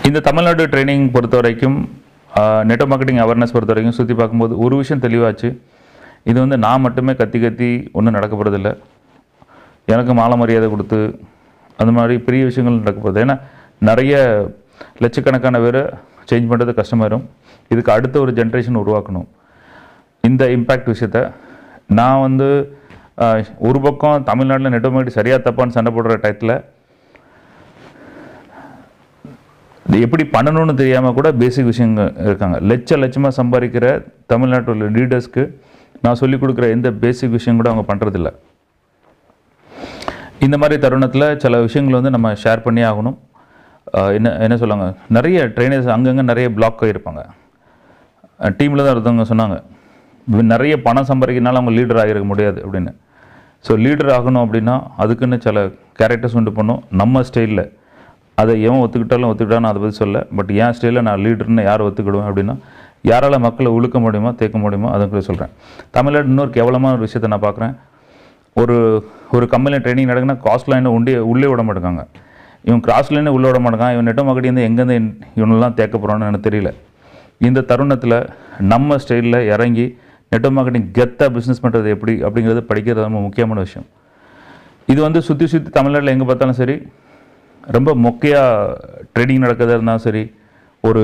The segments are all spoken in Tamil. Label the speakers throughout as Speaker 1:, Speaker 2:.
Speaker 1: இந்த தமிழ்நாடு ட்ரைனிங் பொறுத்த வரைக்கும் நெட்வொர்க் மார்க்கெட்டிங் அவேர்னஸ் பொறுத்த வரைக்கும் சுற்றி பார்க்கும்போது ஒரு விஷயம் தெளிவாச்சு இது வந்து நான் மட்டுமே கத்தி கத்தி ஒன்றும் நடக்க போகிறதில்ல எனக்கு மாலை மரியாதை கொடுத்து அந்த மாதிரி பெரிய விஷயங்கள் நடக்க போகுது ஏன்னா நிறைய லட்சக்கணக்கான பேரை சேஞ்ச் பண்ணுறது கஷ்டமாயிரும் இதுக்கு அடுத்த ஒரு ஜென்ரேஷன் உருவாக்கணும் இந்த இம்பேக்ட் விஷயத்த நான் வந்து ஆஹ், ஒரு பக்கம் தமிழ்நாட்டில் நெட்வொர்க் மார்க்கெட்டிங் சரியாக தப்பான்னு சண்டை போடுற டயத்தில் இது எப்படி பண்ணணும்னு தெரியாமல் கூட பேசிக் விஷயங்க இருக்காங்க லட்ச லட்சமாக சம்பாதிக்கிற தமிழ்நாட்டில் உள்ள லீடர்ஸ்க்கு நான் சொல்லிக் கொடுக்குற எந்த பேசிக் விஷயம் கூட அவங்க பண்ணுறதில்ல இந்த மாதிரி தருணத்தில் சில விஷயங்களை வந்து நம்ம ஷேர் பண்ணி ஆகணும் ஆஹ் என்ன என்ன சொல்லுவாங்க நிறைய ட்ரைனர்ஸ் அங்கங்கே நிறைய பிளாக் ஆகிருப்பாங்க டீமில் தான் ஒருத்தவங்க சொன்னாங்க இவன் நிறைய பணம் சம்பாதிக்கிறனால அவங்க லீடர் ஆகிருக்க முடியாது அப்படின்னு ஸோ லீடர் ஆகணும் அப்படின்னா அதுக்குன்னு சில கேரக்டர்ஸ் உண்டு பண்ணும் நம்ம ஸ்டைலில் அதை எவன் ஒத்துக்கிட்டாலும் ஒத்துக்கிட்டாலும் அதை பற்றி சொல்ல பட் என் ஸ்டைலில் நான் லீடர்னு யார் ஒத்துக்கிடுவேன் அப்படின்னா யாரால் மக்களை உழுக்க முடியுமோ தேக்க முடியுமோ அதுக்கு சொல்கிறேன் தமிழ்நாடு இன்னொரு கேவலமான ஒரு விஷயத்தை நான் பார்க்குறேன் ஒரு ஒரு கம்பெனியில் ட்ரைனிங் நடக்குன்னா காஸ்ட் லைனை உண்டே உள்ளே விட மாட்டேங்காங்க இவன் கிராஸ் லைனை உள்ளே விட மாட்டேங்கான் இவன் நெட்டோ மார்க்கெட்டிங் வந்து எங்கேருந்து இவனெல்லாம் தேக்க போகிறான்னு எனக்கு தெரியல இந்த தருணத்தில் நம்ம ஸ்டைலில் இறங்கி நெட்டோ மார்க்கெட்டிங் கெத்தாக பிஸ்னஸ் பண்ணுறது எப்படி அப்படிங்கிறது படிக்கிறது ரொம்ப முக்கியமான விஷயம் இது வந்து சுற்றி சுற்றி தமிழ்நாட்டில் எங்கே பார்த்தாலும் சரி ரொம்ப மொக்கையாக ட்ரேடிங் நடக்கிறதா இருந்தாலும் சரி ஒரு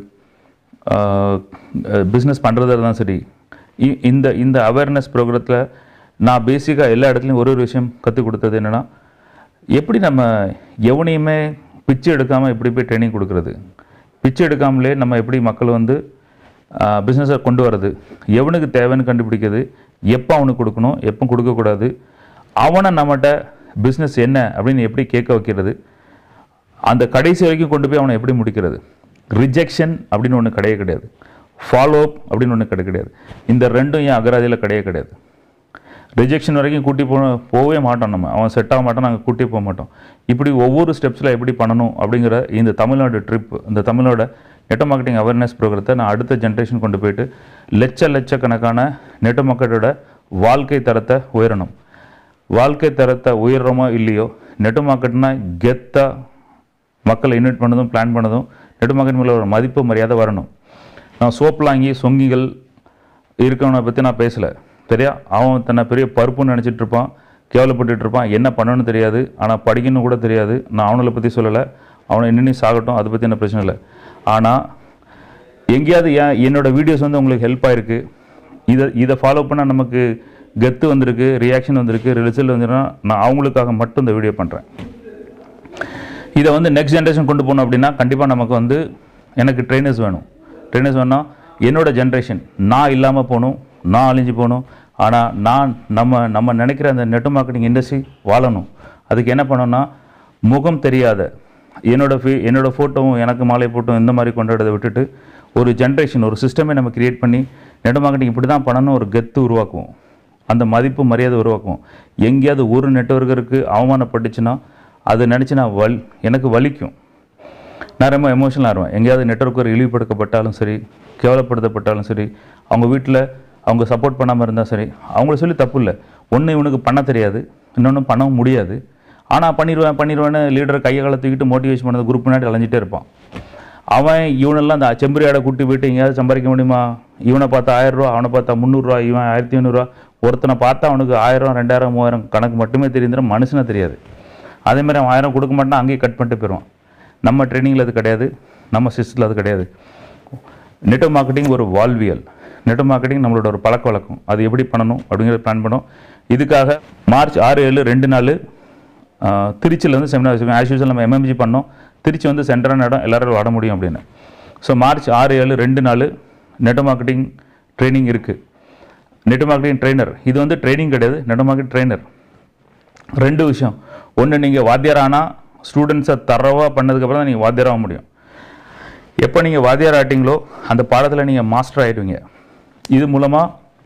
Speaker 1: பிஸ்னஸ் பண்ணுறதா இருந்தாலும் சரி இ- இந்த இந்த அவேர்னஸ் ப்ரோக்ராத்தில் நான் பேசிக்காக எல்லா இடத்துலையும் ஒரு ஒரு விஷயம் கற்றுக் கொடுத்தது என்னென்னா எப்படி நம்ம எவனையுமே பிச்சை எடுக்காமல் எப்படி போய் ட்ரைனிங் கொடுக்குறது பிச்சை எடுக்காமலே நம்ம எப்படி மக்கள் வந்து பிஸ்னஸை கொண்டு வர்றது எவனுக்கு தேவைன்னு கண்டுபிடிக்கிறது எப்போ அவனுக்கு கொடுக்கணும் எப்போ கொடுக்கக்கூடாது அவனை நம்மகிட்ட பிஸ்னஸ் என்ன அப்படின்னு எப்படி கேட்க வைக்கிறது அந்த கடைசி வரைக்கும் கொண்டு போய் அவனை எப்படி முடிக்கிறது ரிஜெக்ஷன் அப்படின்னு ஒன்று கிடையவே கிடையாது ஃபாலோ அப் அப்படின்னு ஒன்று கிடையாது கிடையாது இந்த ரெண்டும் ஏன் அகராதியில் கிடையவே கிடையாது ரிஜெக்ஷன் வரைக்கும் கூட்டி போ போகவே மாட்டோம் நம்ம அவன் செட் ஆக மாட்டான் நாங்கள் கூட்டி போக மாட்டோம் இப்படி ஒவ்வொரு ஸ்டெப்ஸில் எப்படி பண்ணணும் அப்படிங்கிற இந்த தமிழ்நாடு ட்ரிப் இந்த தமிழோட நெட்டோ மார்க்கெட்டிங் அவேர்னஸ் ப்ரோக்ரத்தை நான் அடுத்த ஜென்ரேஷன் கொண்டு போயிட்டு லட்ச லட்சக்கணக்கான நெட்டோ மக்களோட வாழ்க்கை தரத்தை உயரணும் வாழ்க்கை தரத்தை உயர்றோமோ இல்லையோ நெட்டோ மார்க்கெட்னா கெத்தாக மக்களை இன்வைட் பண்ணதும் பிளான் பண்ணதும் நெட் மார்க்கெட் மேலே ஒரு மதிப்பு மரியாதை வரணும் நான் சோப்லாங்கி சொங்கிகள் இருக்கவனை பற்றி நான் பேசலை சரியா அவன் தன்னை பெரிய பருப்புன்னு நினச்சிட்டு இருப்பான் கேவலப்பட்டுட்டு இருப்பான் என்ன பண்ணணும்னு தெரியாது ஆனால் படிக்கணும் கூட தெரியாது நான் அவனை பற்றி சொல்லலை அவனை இன்னும் சாகட்டும் அதை பற்றி என்ன பிரச்சனை இல்லை ஆனால் எங்கேயாவது ஏன் என்னோட வீடியோஸ் வந்து உங்களுக்கு ஹெல்ப் ஆயிருக்கு இதை இதை ஃபாலோ பண்ணால் நமக்கு கெத்து வந்திருக்கு ரியாக்ஷன் வந்திருக்கு ரிசல்ட் வந்துருன்னா நான் அவங்களுக்காக மட்டும் இந்த வீடியோ பண்ணுறேன் இதை வந்து நெக்ஸ்ட் ஜென்ரேஷன் கொண்டு போகணும் அப்படின்னா கண்டிப்பாக நமக்கு வந்து எனக்கு ட்ரைனர்ஸ் வேணும் ட்ரைனர்ஸ் வேணால் என்னோட ஜென்ரேஷன் நான் இல்லாமல் போகணும் நான் அழிஞ்சு போகணும் ஆனால் நான் நம்ம நம்ம நினைக்கிற அந்த நெட் மார்க்கெட்டிங் இண்டஸ்ட்ரி வாழணும் அதுக்கு என்ன பண்ணணும்னா முகம் தெரியாத என்னோட ஃபீ என்னோட ஃபோட்டோவும் எனக்கு மாலை போட்டும் இந்த மாதிரி கொண்டாடுறதை விட்டுட்டு ஒரு ஜென்ரேஷன் ஒரு சிஸ்டமே நம்ம கிரியேட் பண்ணி நெட் மார்க்கெட்டிங் இப்படி தான் பண்ணணும் ஒரு கெத்து உருவாக்குவோம் அந்த மதிப்பு மரியாதை உருவாக்கும் எங்கேயாவது ஒரு நெட்வொர்க்கருக்கு அவமானப்பட்டுச்சுன்னா அதை நினச்சி நான் வல் எனக்கு வலிக்கும் நான் ரொம்ப எமோஷனலாக இருவேன் எங்கேயாவது நெட்வொர்க்கர் இழிவுபடுத்தப்பட்டாலும் சரி கேவலப்படுத்தப்பட்டாலும் சரி அவங்க வீட்டில் அவங்க சப்போர்ட் பண்ணாமல் இருந்தால் சரி அவங்கள சொல்லி தப்பு இல்லை ஒன்று இவனுக்கு பண்ண தெரியாது இன்னொன்று பண்ணவும் முடியாது ஆனால் பண்ணிடுவேன் பண்ணிடுவேன்னு லீடரை கையை காலை தூக்கிட்டு மோட்டிவேஷன் பண்ணது குரூப் முன்னாடி அலைஞ்சிட்டே இருப்பான் அவன் இவனெல்லாம் அந்த செம்பரியாடை கூட்டி போயிட்டு எங்கேயாவது சம்பாதிக்க முடியுமா இவனை பார்த்தா ஆயிரம் ரூபா அவனை பார்த்தா முந்நூறுரூவா இவன் ஆயிரத்தி ஐநூறுரூவா ஒருத்தனை பார்த்தா அவனுக்கு ஆயிரம் ரெண்டாயிரம் மூவாயிரம் கணக்கு மட்டுமே தெரியுதுன்னா மனுஷனா தெரியாது அதே மாதிரி அவன் ஆயிரம் கொடுக்க மாட்டான் அங்கேயே கட் பண்ணிட்டு போயிடுவான் நம்ம ட்ரைனிங்கில் அது கிடையாது நம்ம சிஸ்டத்தில் அது கிடையாது நெட்டோ மார்க்கெட்டிங் ஒரு வாழ்வியல் நெட்டோ மார்க்கெட்டிங் நம்மளோட ஒரு பழக்க வழக்கம் அது எப்படி பண்ணணும் அப்படிங்கிறத பிளான் பண்ணோம் இதுக்காக மார்ச் ஆறு ஏழு ரெண்டு நாள் திருச்சியில் வந்து செமினார் வச்சுருக்கோம் ஆஸ் யூஸ்வல் நம்ம எம்எம்ஜி பண்ணோம் திருச்சி வந்து சென்டரான இடம் எல்லாரும் வர முடியும் அப்படின்னு ஸோ மார்ச் ஆறு ஏழு ரெண்டு நாள் நெட்டோ மார்க்கெட்டிங் ட்ரைனிங் இருக்குது நெட் மார்க்கெட்டிங் ட்ரைனர் இது வந்து ட்ரைனிங் கிடையாது நெட் மார்க்கெட் ட்ரைனர் ரெண்டு விஷயம் ஒன்று நீங்கள் வாத்தியார் ஆனால் ஸ்டூடெண்ட்ஸை தரவாக பண்ணதுக்கப்புறம் தான் நீங்கள் வாத்தியார் ஆக முடியும் எப்போ நீங்கள் வாத்தியார் ஆட்டிங்களோ அந்த பாடத்தில் நீங்கள் மாஸ்டர் ஆகிடுவீங்க இது மூலமாக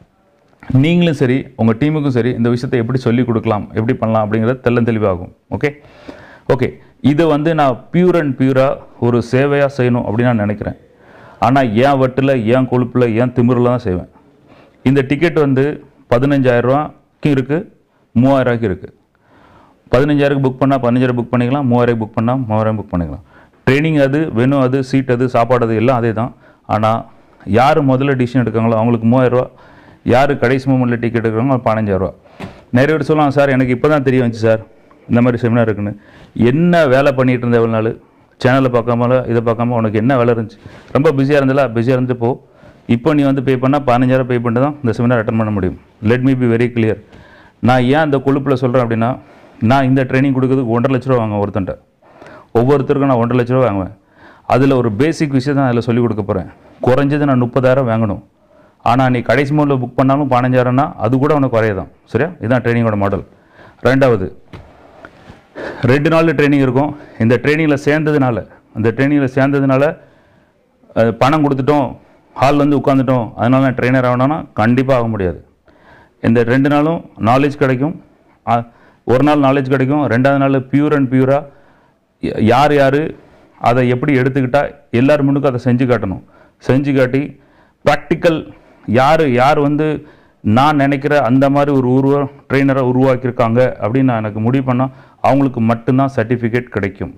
Speaker 1: நீங்களும் சரி உங்கள் டீமுக்கும் சரி இந்த விஷயத்தை எப்படி சொல்லிக் கொடுக்கலாம் எப்படி பண்ணலாம் அப்படிங்கிறது தெல்ல தெளிவாகும் ஓகே ஓகே இதை வந்து நான் பியூர் அண்ட் பியூராக ஒரு சேவையாக செய்யணும் அப்படின்னு நான் நினைக்கிறேன் ஆனால் ஏன் வட்டில் ஏன் கொழுப்பில் ஏன் திமிரில் தான் செய்வேன் இந்த டிக்கெட் வந்து பதினஞ்சாயிரரூவாக்கும் இருக்குது மூவாயிரரூவாய்க்கும் இருக்குது பதினஞ்சாயிரம் புக் பண்ணால் பதினஞ்சாயிரம் புக் பண்ணிக்கலாம் மூவாயிரம் புக் பண்ணால் மூவாயிரம் புக் பண்ணிக்கலாம் ட்ரைனிங் அது வெனும் அது சீட் அது சாப்பாடு அது எல்லாம் அதே தான் ஆனால் யார் முதல்ல டிசிஷன் எடுக்காங்களோ அவங்களுக்கு மூவாயிரரூவா யார் கடைசி மூமெண்ட்டில் டிக்கெட் எடுக்கிறாங்களோ அது பதினஞ்சாயிரரூவா நிறைய பேர் சொல்லுவாங்க சார் எனக்கு இப்போ தான் தெரிய வந்துச்சு சார் இந்த மாதிரி செமினார் இருக்குன்னு என்ன வேலை பண்ணிட்டு இருந்த எவ்வளோ நாள் சேனலில் பார்க்காமல இதை பார்க்காம உனக்கு என்ன வேலை இருந்துச்சு ரொம்ப பிஸியாக இருந்தல பிஸியாக இருந்து போ இப்போ நீ வந்து பே பண்ணால் பதினஞ்சாயிரம் பே பண்ணிட்டு தான் இந்த செமினார் அட்டன் பண்ண முடியும் let me be very clear நான் ஏன் அந்த கொழுப்பில் சொல்கிறேன் அப்படின்னா நான் இந்த ட்ரைனிங் கொடுக்குறதுக்கு ஒன்றரை லட்ச ரூபா வாங்குவேன் ஒருத்தன்ட்ட ஒவ்வொருத்தருக்கும் நான் ஒன்றரை லட்ச ரூபா வாங்குவேன் அதில் ஒரு பேசிக் விஷயம் தான் அதில் சொல்லிக் கொடுக்க போகிறேன் குறைஞ்சது நான் முப்பதாயிரம் வாங்கணும் ஆனால் நீ கடைசி மூலில் புக் பண்ணாலும் பதினஞ்சாயிரம்னா அது கூட உனக்கு குறையதான் சரியா இதுதான் ட்ரைனிங்கோட மாடல் ரெண்டாவது ரெண்டு நாள் ட்ரைனிங் இருக்கும் இந்த ட்ரைனிங்கில் சேர்ந்ததுனால அந்த ட்ரைனிங்கில் சேர்ந்ததுனால அஹ், பணம் கொடுத்துட்டோம் ஹாலில் வந்து உட்காந்துட்டோம் அதனால நான் ட்ரெயினர் ஆகணும்னா கண்டிப்பாக ஆக முடியாது இந்த ரெண்டு நாளும் நாலேஜ் கிடைக்கும் அ- ஒரு நாள் நாலேஜ் கிடைக்கும் ரெண்டாவது நாள் பியூர் அண்ட் பியூராக யார் யார் அதை எப்படி எடுத்துக்கிட்டா எல்லார் முன்னுக்கும் அதை செஞ்சு காட்டணும் செஞ்சு காட்டி ப்ராக்டிக்கல் யார் யார் வந்து நான் நினைக்கிற அந்த மாதிரி ஒரு உருவ ட்ரெயினரை உருவாக்கியிருக்காங்க அப்படின்னு நான் எனக்கு முடிவு பண்ணால் அவங்களுக்கு மட்டும்தான் சர்டிஃபிகேட் கிடைக்கும்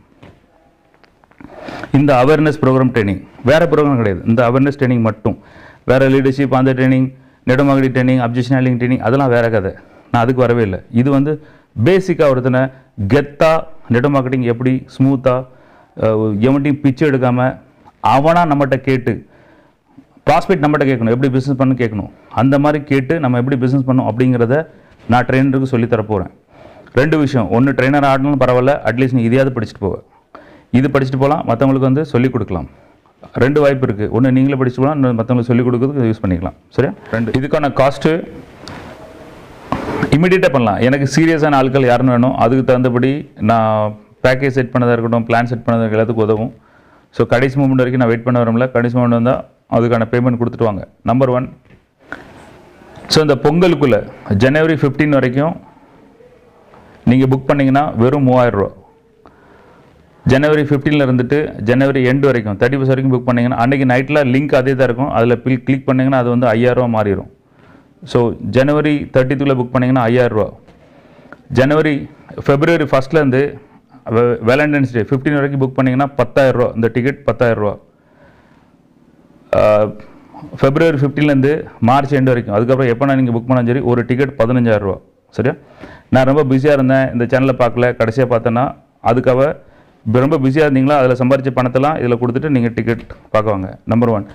Speaker 1: இந்த அவேர்னஸ் ப்ரோக்ராம் ட்ரைனிங் வேறு ப்ரோக்ராம் கிடையாது இந்த அவேர்னஸ் ட்ரைனிங் மட்டும் வேறு லீடர்ஷிப் அந்த ட்ரைனிங் நெடுமகடி ட்ரைனிங் அப்ஜெக்ஷன் ஹேண்ட்லிங் ட்ரைனிங் அதெல்லாம் வேறு கதை நான் அதுக்கு வரவே இல்லை இது வந்து பேசிக்காக ஒருத்தனை கெத்தாக நெட் மார்க்கெட்டிங் எப்படி ஸ்மூத்தாக எவன்ட்டையும் பிச்சு எடுக்காமல் அவனாக நம்மகிட்ட கேட்டு ப்ராஸ்பெக்ட் நம்மகிட்ட கேட்கணும் எப்படி பிஸ்னஸ் பண்ணு கேட்கணும் அந்த மாதிரி கேட்டு நம்ம எப்படி பிஸ்னஸ் பண்ணணும் அப்படிங்கிறத நான் ட்ரெயினருக்கு சொல்லித் தர போகிறேன் ரெண்டு விஷயம் ஒன்று ட்ரெயினர் ஆடணும் பரவாயில்ல அட்லீஸ்ட் நீ இதையாவது படிச்சுட்டு போவ இது படிச்சுட்டு போகலாம் மற்றவங்களுக்கு வந்து சொல்லிக் கொடுக்கலாம் ரெண்டு வாய்ப்பு இருக்குது ஒன்று நீங்களே படிச்சுட்டு போகலாம் இன்னொன்று மற்றவங்களுக்கு சொல்லிக் கொடுக்கறதுக்கு யூஸ் பண்ணிக்கலாம் சரியா ரெண்டு இதுக்கான காஸ்ட்டு இமீடியட்டாக பண்ணலாம் எனக்கு சீரியஸான ஆட்கள் யாருன்னு வேணும் அதுக்கு தகுந்தபடி நான் பேக்கேஜ் செட் பண்ணதாக இருக்கட்டும் பிளான் செட் பண்ணதாக எல்லாத்துக்கும் உதவும் ஸோ கடைசி மூமெண்ட் வரைக்கும் நான் வெயிட் பண்ண வரமில்ல கடைசி மூமெண்ட் வந்தால் அதுக்கான பேமெண்ட் கொடுத்துட்டு வாங்க நம்பர் ஒன் ஸோ இந்த பொங்கலுக்குள்ளே ஜனவரி 15 வரைக்கும் நீங்கள் புக் பண்ணீங்கன்னா வெறும் மூவாயிரம் ரூபா ஜனவரி 15 ல இருந்துட்டு ஜனவரி எண்டு வரைக்கும் தேர்ட்டி ஃபஸ்ட் வரைக்கும் புக் பண்ணீங்கன்னா அன்றைக்கி நைட்டில் லிங்க் அதே தான் இருக்கும் அதில் பில் கிளிக் பண்ணிங்கன்னா அது வந்து 5000 ரூபா மாறிடும் ஸோ ஜனவரி தேர்ட்டித்துக்குள்ளே புக் பண்ணிங்கன்னா 5000 ரூபா ஜனவரி ஃபெப்ரவரி ஃபஸ்ட்லேருந்து வேலண்டைன்ஸ் டே 15 வரைக்கும் புக் பண்ணிங்கன்னா 10000 ரூபா இந்த டிக்கெட் 10000 ரூபா ஃபெப்ரவரி 15 லேருந்து மார்ச் எண்டு வரைக்கும் அதுக்கப்புறம் எப்போ நான் நீங்கள் புக் பண்ணாலும் சரி ஒரு டிக்கெட் 15000 ரூபா சரியா நான் ரொம்ப பிஸியாக இருந்தேன் இந்த சேனலை பார்க்கல கடைசியாக பார்த்தேன்னா அதுக்காக இப்ப ரொம்ப பிஸியாக இருந்தீங்களா அதில் சம்பாரிச்ச பணத்தெல்லாம் இதில் கொடுத்துட்டு நீங்கள் டிக்கெட் பார்க்க வாங்க நம்பர் ஒன்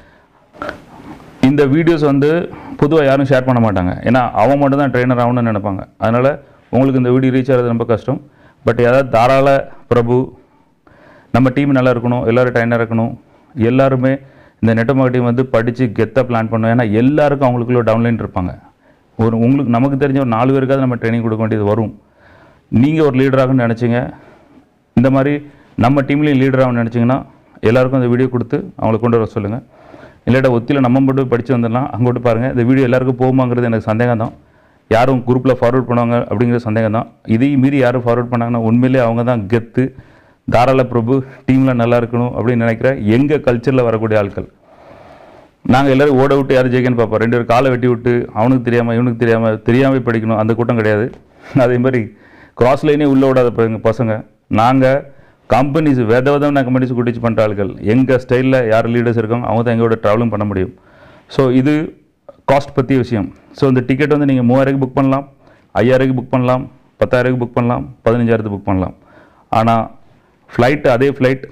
Speaker 1: இந்த வீடியோஸ் வந்து பொதுவாக யாரும் ஷேர் பண்ண மாட்டாங்க ஏன்னா அவன் மட்டும் தான் ட்ரெயினர் ஆகணும்னு நினைப்பாங்க அதனால் உங்களுக்கு இந்த வீடியோ ரீச் ஆகிறது ரொம்ப கஷ்டம் பட் ஏதாவது தாராள பிரபு நம்ம டீம் நல்லா இருக்கணும் எல்லோரும் ட்ரைனர் இருக்கணும் எல்லாருமே இந்த நெட் மார்க்கெட்டிங் வந்து படித்து கெத்தாக பிளான் பண்ணணும் ஏன்னா எல்லாருக்கும் அவங்களுக்குள்ள டவுன்லைன் இருப்பாங்க ஒரு உங்களுக்கு நமக்கு தெரிஞ்ச ஒரு நாலு பேருக்காவது நம்ம ட்ரைனிங் கொடுக்க வேண்டியது வரும் நீங்கள் ஒரு லீடராகணும்னு நினச்சிங்க இந்த மாதிரி நம்ம டீம்லேயும் லீடராகணும்னு நினச்சிங்கன்னா எல்லாருக்கும் இந்த வீடியோ கொடுத்து அவங்களை கொண்டு வர சொல்லுங்கள் இல்லாட்டா ஒத்தியில் நம்ம மட்டும் போய் படித்து வந்துடலாம் அங்கோட்டு பாருங்கள் இந்த வீடியோ எல்லாருக்கும் போகுமாங்கிறது எனக்கு சந்தேகம் தான் யாரும் குரூப்பில் ஃபார்வர்ட் பண்ணுவாங்க அப்படிங்கிற சந்தேகம் தான் இதையும் மீறி யாரும் ஃபார்வர்ட் பண்ணாங்கன்னா உண்மையிலேயே அவங்க தான் கெத்து தாராள பிரபு டீமில் நல்லா இருக்கணும் அப்படின்னு நினைக்கிற எங்கள் கல்ச்சரில் வரக்கூடிய ஆட்கள் நாங்கள் எல்லாரும் ஓட விட்டு யார் ஜெயிக்கன்னு பார்ப்போம் ரெண்டு பேர் காலை வெட்டி விட்டு அவனுக்கு தெரியாமல் இவனுக்கு தெரியாமல் தெரியாமல் படிக்கணும் அந்த கூட்டம் கிடையாது அதே மாதிரி கிராஸ் லைனே உள்ளே விடாத பசங்க பசங்க நாங்கள் கம்பெனிஸ் வித விதமான கம்பெனிஸ் கூட்டிச்சு பண்ணுற ஆட்கள் எங்கள் ஸ்டைலில் யார் லீடர்ஸ் இருக்காங்க அவங்க தான் எங்களோட ட்ராவலும் பண்ண முடியும் ஸோ இது காஸ்ட் பற்றிய விஷயம் ஸோ இந்த டிக்கெட் வந்து நீங்கள் மூவாயிரக்கு புக் பண்ணலாம் ஐயாயிரக்கு புக் பண்ணலாம் பத்தாயிரக்கு புக் பண்ணலாம் பதினஞ்சாயிரத்துக்கு புக் பண்ணலாம் ஆனால் ஃப்ளைட்டு அதே ஃப்ளைட்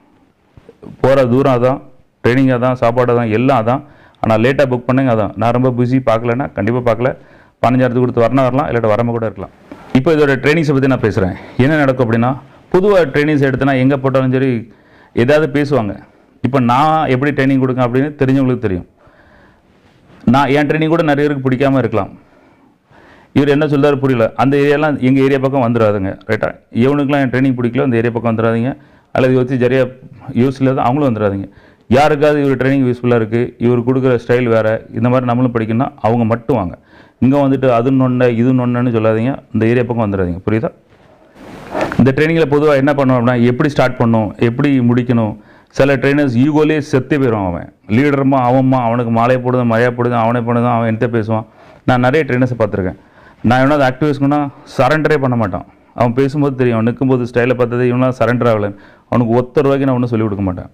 Speaker 1: போகிற தூரம் அதான் ட்ரைனிங் அதான் சாப்பாடு அதான் எல்லாம் அதான் ஆனால் லேட்டாக புக் பண்ணுங்க அதான் நான் ரொம்ப பிஸி பார்க்கலன்னா கண்டிப்பாக பார்க்கல பதினஞ்சாயிரத்து கொடுத்து வரணும் வரலாம் இல்லாட்ட வராமல் கூட இருக்கலாம் இப்போ இதோட ட்ரைனிங்ஸை பற்றி நான் பேசுகிறேன் என்ன நடக்கும் அப்படின்னா பொதுவாக ட்ரைனிங்ஸ் எடுத்தனா எங்கே போட்டாலும் சரி ஏதாவது பேசுவாங்க இப்போ நான் எப்படி ட்ரைனிங் கொடுக்கேன் அப்படின்னு தெரிஞ்சவங்களுக்கு தெரியும் நான் என் ட்ரைனிங் கூட நிறைய பேருக்கு பிடிக்காம இருக்கலாம் இவர் என்ன சொல்றாரு புரியல அந்த ஏரியாலாம் எங்கள் ஏரியா பக்கம் வந்துடாதுங்க ரைட்டா இவனுக்குலாம் என் ட்ரைனிங் பிடிக்கல அந்த ஏரியா பக்கம் வந்துடாதீங்க அல்லது இதை வச்சு சரியா யூஸ் இல்லாத அவங்களும் வந்துடாதீங்க யாருக்காவது இவர் ட்ரைனிங் யூஸ்ஃபுல்லாக இருக்குது இவர் கொடுக்குற ஸ்டைல் வேறு இந்த மாதிரி நம்மளும் படிக்கணும்னா அவங்க மட்டும் வாங்க இங்கே வந்துட்டு அது நொன்ன இது நொன்னன்னு சொல்லாதீங்க இந்த ஏரியா பக்கம் வந்துடாதீங்க புரியுதா இந்த ட்ரைனிங்கில் பொதுவாக என்ன பண்ணுவோம் அப்படின்னா எப்படி ஸ்டார்ட் பண்ணணும் எப்படி முடிக்கணும் சில ட்ரைனர்ஸ் ஈகோலே செத்து போயிடும் அவன் லீடருமா அவன்மா அவனுக்கு மாலை போடுது மழையா போடுது அவனை பண்ணுதான் அவன் என்கிட்ட பேசுவான் நான் நிறைய ட்ரைனர்ஸை பார்த்துருக்கேன் நான் எவனாவது ஆக்டிவேஸ்க்குன்னா சரண்டரே பண்ண மாட்டான் அவன் பேசும்போது தெரியும் அவன் நிற்கும்போது ஸ்டைலை பார்த்தது இவனா சரண்டர் ஆகலை அவனுக்கு ஒத்த ரூபாய்க்கு நான் ஒன்றும் சொல்லிக் கொடுக்க மாட்டேன்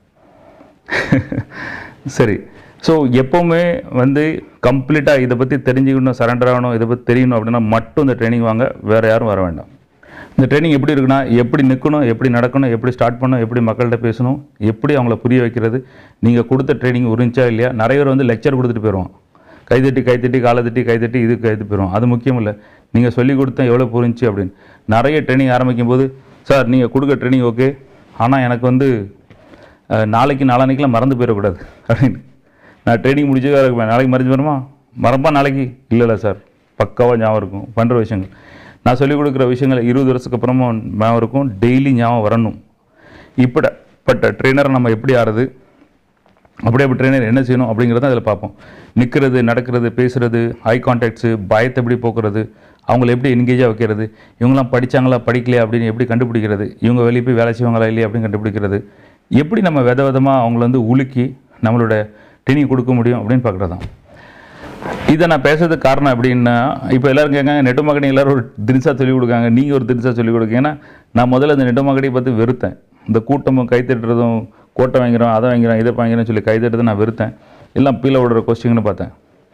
Speaker 1: சரி ஸோ எப்போவுமே வந்து கம்ப்ளீட்டாக இதை பற்றி தெரிஞ்சுக்கணும் சரண்டர் ஆகணும் இதை பற்றி தெரியணும் அப்படின்னா மட்டும் இந்த ட்ரைனிங் வாங்க வேறு யாரும் வர வேண்டாம் இந்த ட்ரைனிங் எப்படி இருக்குன்னா எப்படி நிற்கணும் எப்படி நடக்கணும் எப்படி ஸ்டார்ட் பண்ணணும் எப்படி மக்கள்கிட்ட பேசணும் எப்படி அவங்கள புரிய வைக்கிறது நீங்கள் கொடுத்த ட்ரைனிங் உறிஞ்சா இல்லையா நிறைய பேர் வந்து லெக்சர் கொடுத்துட்டு போயிடுவான் கைதட்டி கைத்தட்டி காலை தட்டி கைத்தட்டி இது கைத்து போயிடுவோம் அது முக்கியம் இல்லை நீங்கள் சொல்லி கொடுத்தா எவ்வளோ புரிஞ்சு அப்படின்னு நிறைய ட்ரைனிங் ஆரம்பிக்கும் போது சார் நீங்கள் கொடுக்க ட்ரைனிங் ஓகே ஆனால் எனக்கு வந்து அஹ், நாளைக்கு நாளான்னைக்கெலாம் மறந்து போயிடக்கூடாது அப்படின்னு நான் ட்ரைனிங் முடிச்சதாக இருப்பேன் நாளைக்கு மறைஞ்சு வருமா மறப்பா நாளைக்கு இல்லை இல்லை சார் பக்காவாக ஞாபகம் இருக்கும் பண்ணுற விஷயங்கள் நான் சொல்லிக் கொடுக்குற விஷயங்கள் இருபது வருஷத்துக்கு அப்புறமா ஞாபகம் இருக்கும் டெய்லி ஞாபகம் வரணும் இப்படிப்பட்ட ட்ரெயினரை நம்ம எப்படி ஆறுது அப்படியே அப்படி ட்ரெயினர் என்ன செய்யணும் அப்படிங்கிறத அதில் பார்ப்போம் நிற்கிறது நடக்கிறது பேசுகிறது ஐ கான்டாக்ட்ஸு பயத்தை எப்படி போக்குறது அவங்கள எப்படி என்கேஜாக வைக்கிறது இவங்களாம் படிச்சாங்களா படிக்கலையா அப்படின்னு எப்படி கண்டுபிடிக்கிறது இவங்க வெளியே போய் வேலை செய்வாங்களா இல்லையா அப்படின்னு கண்டுபிடிக்கிறது எப்படி நம்ம வித விதமாக அவங்கள வந்து உலுக்கி நம்மளோட ட்ரெயினிங் கொடுக்க முடியும் அப்படின்னு பார்க்குறது தான் இதை நான் பேசுறதுக்கு காரணம் எப்படின்னா இப்போ எல்லாரும் கேட்காங்க நெட்டு மார்க்கெட்டிங் எல்லாரும் ஒரு திரிசா சொல்லிக் கொடுக்காங்க நீங்கள் ஒரு திரிசா சொல்லிக் கொடுங்க ஏன்னா நான் முதல்ல இந்த நெட்டு மார்க்கெட்டிங் பார்த்து வெறுத்தேன் இந்த கூட்டமும் கைத்தட்டுறதும் கோட்டை வாங்கிறோம் அதை வாங்கிறோம் இதை வாங்கிறோம் சொல்லி கைத்தட்டுறதை நான் வெறுத்தேன் எல்லாம் பீல விடுற கொஸ்டின்னு பார்த்தேன்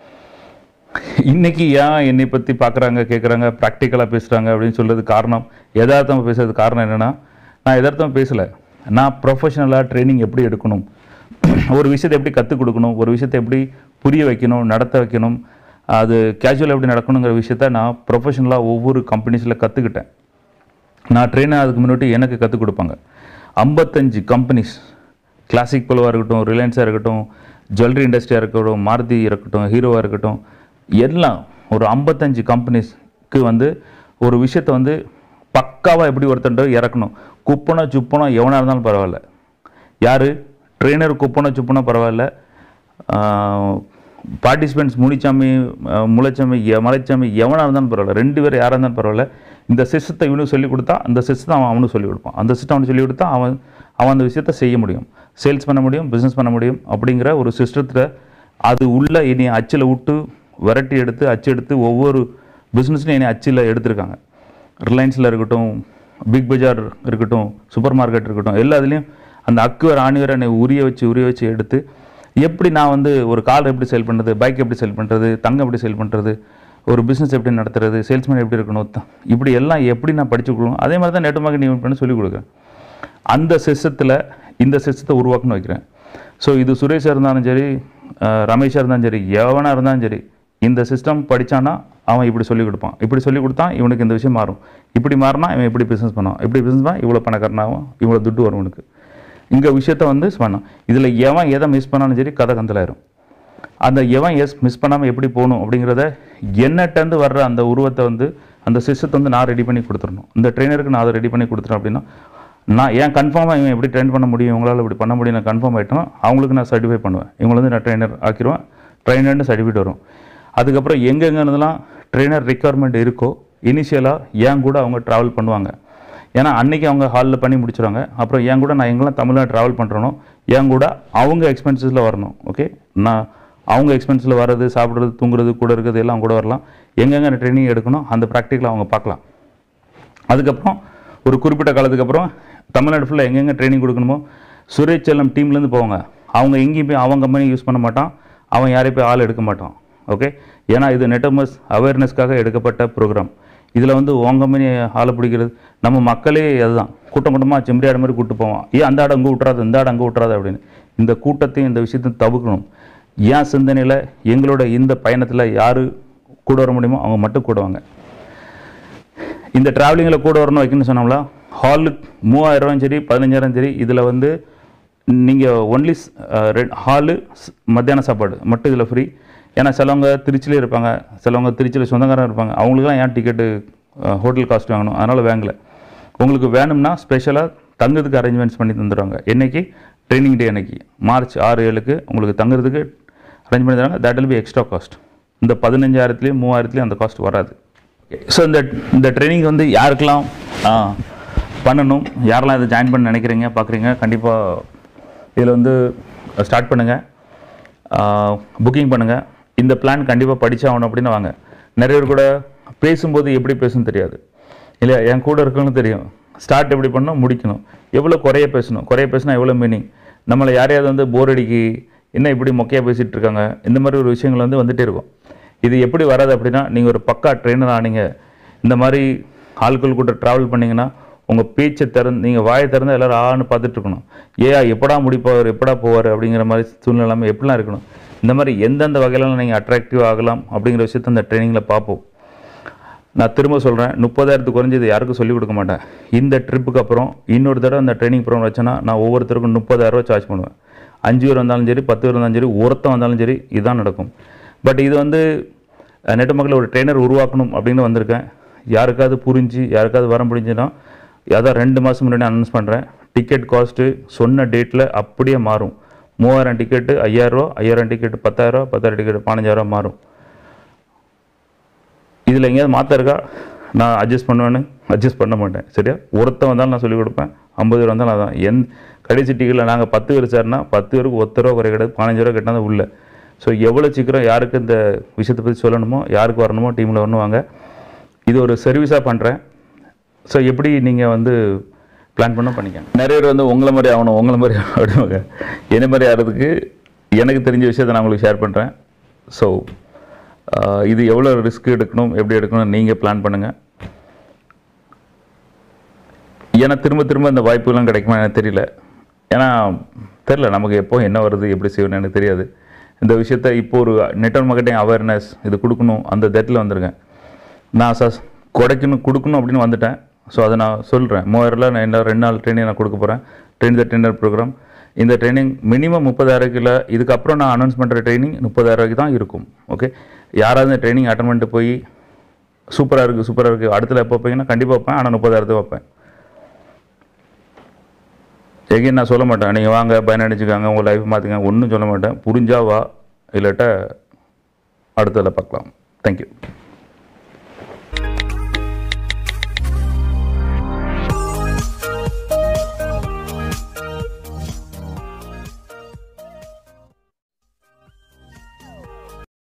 Speaker 1: இன்னைக்கு ஏன் என்னை பற்றி பார்க்குறாங்க கேட்குறாங்க ப்ராக்டிக்கலாக பேசுகிறாங்க அப்படின்னு சொல்றது காரணம் யதார்த்தமாக பேசுறது காரணம் என்னென்னா நான் யதார்த்தமாக பேசலை நான் ப்ரொஃபஷனலாக ட்ரைனிங் எப்படி எடுக்கணும் ஒரு விஷயத்தை எப்படி கற்றுக் கொடுக்கணும் ஒரு விஷயத்தை எப்படி புரிய வைக்கணும் நடத்த வைக்கணும் அது கேஷுவலாக எப்படி நடக்கணுங்கிற விஷயத்த நான் ப்ரொஃபஷனலாக ஒவ்வொரு கம்பெனிஸில் கற்றுக்கிட்டேன் நான் ட்ரெயின் அதுக்கு முன்னாடி எனக்கு கற்றுக் கொடுப்பாங்க ஐம்பத்தஞ்சு கம்பெனிஸ் கிளாசிக் பலுவாக இருக்கட்டும் ரிலையன்ஸாக இருக்கட்டும் ஜுவல்லரி இண்டஸ்ட்ரியாக இருக்கட்டும் மாருதி இருக்கட்டும் ஹீரோவாக இருக்கட்டும் எல்லாம் ஒரு ஐம்பத்தஞ்சு கம்பெனிஸ்க்கு வந்து ஒரு விஷயத்தை வந்து பக்காவாக எப்படி ஒருத்தன்ட்டு இறக்கணும் குப்பனோ சுப்பனோ எவனாக இருந்தாலும் பரவாயில்ல யார் ட்ரெயினர் குப்பனோ சுப்பனோ பரவாயில்ல பார்ட்டிசிபெண்ட்ஸ் முனிச்சாமி அஹ், முளைச்சாமி எ- மலைச்சாமி எவனாக இருந்தாலும் பரவாயில்ல ரெண்டு பேர் யாராக இருந்தாலும் பரவாயில்ல இந்த சிஸ்டத்தை இவனுக்கு சொல்லிக் கொடுத்தா அந்த சிஸ்டத்தை அவன் அவனுக்கு சொல்லிக் கொடுப்பான் அந்த சிஸ்டம் அவனுக்கு சொல்லிக் கொடுத்தா அவன் அவன் அந்த விஷயத்தை செய்ய முடியும் சேல்ஸ் பண்ண முடியும் பிஸ்னஸ் பண்ண முடியும் அப்படிங்கிற ஒரு சிஸ்டத்தில் அது உள்ள இனி அச்சில் விட்டு விரட்டி எடுத்து அச்சு எடுத்து ஒவ்வொரு பிஸ்னஸ்லையும் இனி அச்சில் எடுத்திருக்காங்க ரிலையன்ஸில் இருக்கட்டும் பிக் பஜார் இருக்கட்டும் சூப்பர் மார்க்கெட் இருக்கட்டும் எல்லாத்துலேயும் அந்த அக்குவர் ஆணிவர் என்னை உரிய வச்சு உரிய வச்சு எடுத்து எப்படி நான் வந்து ஒரு கார் எப்படி சேல் பண்ணுறது பைக் எப்படி சேல் பண்ணுறது தங்கம் எப்படி சேல் பண்ணுறது ஒரு பிஸ்னஸ் எப்படி நடத்துறது சேல்ஸ்மேன் எப்படி இருக்கணும் த- இப்படி எல்லாம் எப்படி நான் படிச்சு கொடுக்கணும் அதே மாதிரி தான் நெட் மார்க்கெட்டிங் பண்ணி சொல்லிக் கொடுக்குறேன் அந்த சிஸ்டத்தில் இந்த சிஸ்டத்தை உருவாக்கணும்னு வைக்கிறேன் ஸோ இது சுரேஷாக இருந்தாலும் சரி அஹ், ரமேஷாக இருந்தாலும் சரி எவனாக இருந்தாலும் சரி இந்த சிஸ்டம் படிச்சானா அவன் இப்படி சொல்லிக் கொடுப்பான் இப்படி சொல்லிக் கொடுத்தான் இவனுக்கு இந்த விஷயம் மாறும் இப்படி மாறினா இவன் இப்படி பிஸ்னஸ் பண்ணுவான் இப்படி பிஸ்னஸ் பண்ணால் இவ்வளோ பணக்காரனாகும் இவ்வளோ துட்டு வரும் இவனுக்கு இங்கே விஷயத்த வந்து பண்ணான் இதில் எவன் எதை மிஸ் பண்ணாலும் சரி கதை கந்தலாயிரும் அந்த எவன் எஸ் மிஸ் பண்ணாமல் எப்படி போகணும் அப்படிங்கிறத என்னட்டேருந்து வர்ற அந்த உருவத்தை வந்து அந்த சிஸ்டத்தை வந்து நான் ரெடி பண்ணி கொடுத்துடணும் இந்த ட்ரெயினருக்கு நான் அதை ரெடி பண்ணி கொடுத்துட்டேன் அப்படின்னா நான் ஏன் கன்ஃபார்மாக இவன் எப்படி ட்ரெயின் பண்ண முடியும் இவங்களால இப்படி பண்ண முடியும் நான் கன்ஃபார்ம் ஆகிட்டோம் அவங்களுக்கு நான் சர்டிஃபை பண்ணுவேன் இவங்களை வந்து நான் ட்ரெயினர் ஆக்கிடுவேன் ட்ரெயினர்னு சர்டிஃபிகேட் வரும் அதுக்கப்புறம் எங்கெங்கேருந்துலாம் ட்ரெயினர் ரெக்குவயர்மெண்ட் இருக்கோ இனிஷியலாக ஏன் கூட அவங்க ட்ராவல் பண்ணுவாங்க ஏன்னா அன்னைக்கு அவங்க ஹாலில் பண்ணி முடிச்சிடுவாங்க அப்புறம் என் கூட நான் எங்கெல்லாம் தமிழ்நாடு ட்ராவல் பண்ணுறனோ என் கூட அவங்க எக்ஸ்பென்சஸில் வரணும் ஓகே நான் அவங்க எக்ஸ்பென்ஸில் வர்றது சாப்பிட்றது தூங்குறது கூட இருக்கிறது எல்லாம் கூட வரலாம் எங்கெங்கே ட்ரைனிங் எடுக்கணும் அந்த ப்ராக்டிக்கலை அவங்க பார்க்கலாம் அதுக்கப்புறம் ஒரு குறிப்பிட்ட காலத்துக்கு அப்புறம் தமிழ்நாடு ஃபுல்லாக எங்கெங்கே ட்ரைனிங் கொடுக்கணுமோ சுரேஷ் செல்லம் டீம்லேருந்து போவாங்க அவங்க எங்கேயும் போய் அவன் கம்பெனி யூஸ் பண்ண மாட்டான் அவன் யாரையும் போய் ஆள் எடுக்க மாட்டான் ஓகே ஏன்னா இது நெட்டமஸ் அவேர்னஸ்க்காக எடுக்கப்பட்ட ப்ரோக்ராம் இதில் வந்து உன் கம்பெனி ஆளை பிடிக்கிறது நம்ம மக்களே அதுதான் கூட்டம் கூட்டமாக செம்பரி ஆடு மாதிரி கூட்டு போவான் ஏன் அந்த ஆடு அங்கே விட்றாது இந்த ஆடு அங்கே விட்றாது அப்படின்னு இந்த கூட்டத்தையும் இந்த விஷயத்தையும் தவிர்க்கணும் ஏன் சிந்தனையில் எங்களோட இந்த பயணத்தில் யார் கூட வர முடியுமோ அவங்க மட்டும் கூட வாங்க இந்த டிராவலிங்கில் கூட வரணும் வைக்கணும்னு சொன்னோம்ல ஹாலு மூவாயிரம் சரி பதினஞ்சாயிரம் சரி இதில் வந்து நீங்கள் ஒன்லி ஹாலு மத்தியான சாப்பாடு மட்டும் இதில் ஃப்ரீ ஏன்னா சிலவங்க திருச்சிலே இருப்பாங்க சிலவங்க திருச்சியில் சொந்தக்காரங்க இருப்பாங்க அவங்களுக்குலாம் ஏன் டிக்கெட்டு ஹோட்டல் காஸ்ட் வாங்கணும் அதனால் வாங்கல உங்களுக்கு வேணும்னா ஸ்பெஷலாக தங்குறதுக்கு அரேஞ்ச்மெண்ட்ஸ் பண்ணி தந்துடுவாங்க என்னைக்கு ட்ரைனிங் டே அன்னைக்கு மார்ச் ஆறு ஏழுக்கு உங்களுக்கு தங்குறதுக்கு அரேஞ்ச் பண்ணி தராங்க that will be extra cost இந்த பதினஞ்சாயிரத்துலேயும் மூவாயிரத்துலேயும் அந்த காஸ்ட் வராது ஸோ இந்த இந்த ட்ரைனிங் வந்து யாருக்கெல்லாம் ஆ, பண்ணணும் யாரெல்லாம் இதை ஜாயின் பண்ண நினைக்கிறீங்க பார்க்குறீங்க கண்டிப்பாக இதில் வந்து ஸ்டார்ட் பண்ணுங்கள் புக்கிங் பண்ணுங்கள் இந்த பிளான் கண்டிப்பாக படிச்சாகணும் அப்படின்னு வாங்க நிறைய பேர் கூட பேசும்போது எப்படி பேசணும் தெரியாது இல்லையா என் கூட இருக்கவங்களும் தெரியும் ஸ்டார்ட் எப்படி பண்ணணும் முடிக்கணும் எவ்வளோ குறைய பேசணும் குறைய பேசினா எவ்வளோ மீனிங் நம்மளை யாரையாவது வந்து போர் அடிக்கி என்ன இப்படி மொக்கையாக பேசிகிட்டு இருக்காங்க இந்த மாதிரி ஒரு விஷயங்கள் வந்து வந்துட்டே இருக்கும் இது எப்படி வராது அப்படின்னா நீங்கள் ஒரு பக்கா ட்ரெயினர் ஆனீங்க இந்த மாதிரி ஆட்கள் கூட ட்ராவல் பண்ணீங்கன்னா உங்கள் பேச்சை திறந்து நீங்கள் வாயை திறந்து எல்லாரும் ஆன்னு பார்த்துட்டு இருக்கணும் ஏயா எப்படா முடிப்பார் எப்படா போவார் அப்படிங்கிற மாதிரி சூழ்நிலை இல்லாமல் எப்படிலாம் இருக்கணும் இந்த மாதிரி எந்தெந்த வகையிலாம் நீங்கள் அட்ராக்டிவ் ஆகலாம் அப்படிங்கிற விஷயத்த அந்த ட்ரைனிங்கில் பார்ப்போம் நான் திரும்ப சொல்கிறேன் முப்பதாயிரத்துக்கு குறைஞ்சது யாருக்கும் சொல்லிக் கொடுக்க மாட்டேன் இந்த ட்ரிப்புக்கு அப்புறம் இன்னொரு தடவை அந்த ட்ரைனிங் ப்ரோக்ராம் வச்சேன்னா நான் ஒவ்வொருத்தருக்கும் முப்பதாயிரரூவா சார்ஜ் பண்ணுவேன் அஞ்சு பேர் வந்தாலும் சரி பத்து பேர் வந்தாலும் சரி ஒருத்தன் வந்தாலும் சரி இதுதான் நடக்கும் பட் இது வந்து அஹ், நெட்ட மக்கள் ஒரு ட்ரெயினர் உருவாக்கணும் அப்படின்னு வந்திருக்கேன் யாருக்காவது புரிஞ்சு யாருக்காவது வர முடிஞ்சுன்னா அதான் ரெண்டு மாதம் முன்னாடி அனௌன்ஸ் பண்ணுறேன் டிக்கெட் காஸ்ட்டு சொன்ன டேட்டில் அப்படியே மாறும் மூவாயிரம் டிக்கெட்டு ஐயாயிரரூவா ஐயாயிரம் டிக்கெட்டு பத்தாயிரரூவா பத்தாயிரம் டிக்கெட்டு பதினஞ்சாயிரம் மாறும் இதில் எங்கேயாவது மாற்ற இருக்கா நான் அட்ஜஸ்ட் பண்ணுவேன்னு அட்ஜஸ்ட் பண்ண மாட்டேன் சரியா ஒருத்தன் வந்தாலும் நான் சொல்லிக் கொடுப்பேன் ஐம்பது பேர் வந்தாலும் அதான் என் கடைசி டிக்கெட்டில் நாங்கள் பத்து பேர் சார்னா பத்து பேருக்கு ஒத்த ரூபா குறை கிடையாது பதினஞ்சு ரூபா கட்டினா உள்ள ஸோ எவ்வளோ சீக்கிரம் யாருக்கு இந்த விஷயத்தை பற்றி சொல்லணுமோ யாருக்கு வரணுமோ டீமில் வரணும் வாங்க இது ஒரு சர்வீஸாக பண்ணுறேன் ஸோ எப்படி நீங்கள் வந்து பிளான் பண்ண பண்ணிக்கங்க நிறைய பேர் வந்து உங்களை மாதிரி ஆகணும் உங்களை மாதிரி ஆகணும் அப்படிவாங்க என்ன மாதிரி ஆகிறதுக்கு எனக்கு தெரிஞ்ச விஷயத்தை நான் உங்களுக்கு ஷேர் பண்ணுறேன் ஸோ இது எவ்வளோ ரிஸ்க் எடுக்கணும் எப்படி எடுக்கணும் நீங்கள் பிளான் பண்ணுங்கள் ஏன்னா திரும்ப திரும்ப இந்த வாய்ப்புலாம் கிடைக்குமா எனக்கு தெரியல ஏன்னா தெரில நமக்கு எப்போ என்ன வருது எப்படி செய்யணும் எனக்கு தெரியாது இந்த விஷயத்த இப்போ ஒரு நெட்ஒர்க் மார்க்கெட்டிங் அவேர்னஸ் இது கொடுக்கணும் அந்த தட்டில் வந்திருக்கேன் நான் சஸ் குடைக்கணும் கொடுக்கணும் அப்படின்னு வந்துட்டேன் ஸோ அதை நான் சொல்கிறேன் மூவாயிரம்ல நான் என்ன ரெண்டு நாள் ட்ரைனிங் நான் கொடுக்க போகிறேன் ட்ரெயின் த ட்ரெயினர் ப்ரோக்ராம் இந்த ட்ரைனிங் மினிமம் முப்பதாயிரம் கிலோ இதுக்கப்புறம் நான் அனௌன்ஸ் பண்ணுற ட்ரைனிங் முப்பதாயிரம் ரூபாய்க்கு தான் இருக்கும் ஓகே யாராவது இந்த ட்ரைனிங் அட்டன் பண்ணிட்டு போய் சூப்பராக இருக்குது சூப்பராக இருக்குது அடுத்துல எப்போ வைப்பீங்கன்னா கண்டிப்பாக வைப்பேன் ஆனால் முப்பதாயிரத்துக்கு வைப்பேன் எகைன் நான் சொல்ல மாட்டேன் நீங்கள் வாங்க பயனடைச்சுக்காங்க உங்கள் லைஃப் மாற்றுங்க ஒன்றும் சொல்ல மாட்டேன் புரிஞ்சா வா இல்லாட்ட அடுத்ததில் பார்க்கலாம் தேங்க்யூ